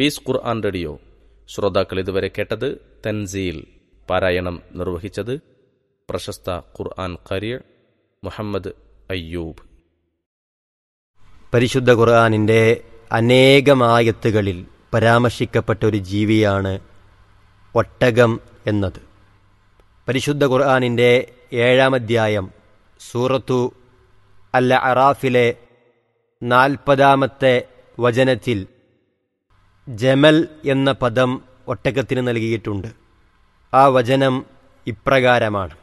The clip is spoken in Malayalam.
പീസ് ഖുർആൻ റേഡിയോ ശ്രോതാക്കൾ ഇതുവരെ കേട്ടത് തൻസീൽ പാരായണം നിർവഹിച്ചത് പ്രശസ്ത ഖുർആൻ ഖരിയ മുഹമ്മദ് അയ്യൂബ് പരിശുദ്ധ ഖുർആാനിൻ്റെ അനേകമായത്തുകളിൽ പരാമർശിക്കപ്പെട്ട ഒരു ജീവിയാണ് ഒട്ടകം എന്നത് പരിശുദ്ധ ഖുർആാനിൻ്റെ ഏഴാം അധ്യായം സൂറത്തു അൽ അറാഫിലെ നാൽപ്പതാമത്തെ വചനത്തിൽ ജമൽ എന്ന പദം ഒട്ടകത്തിന് നൽകിയിട്ടുണ്ട് ആ വചനം ഇപ്രകാരമാണ്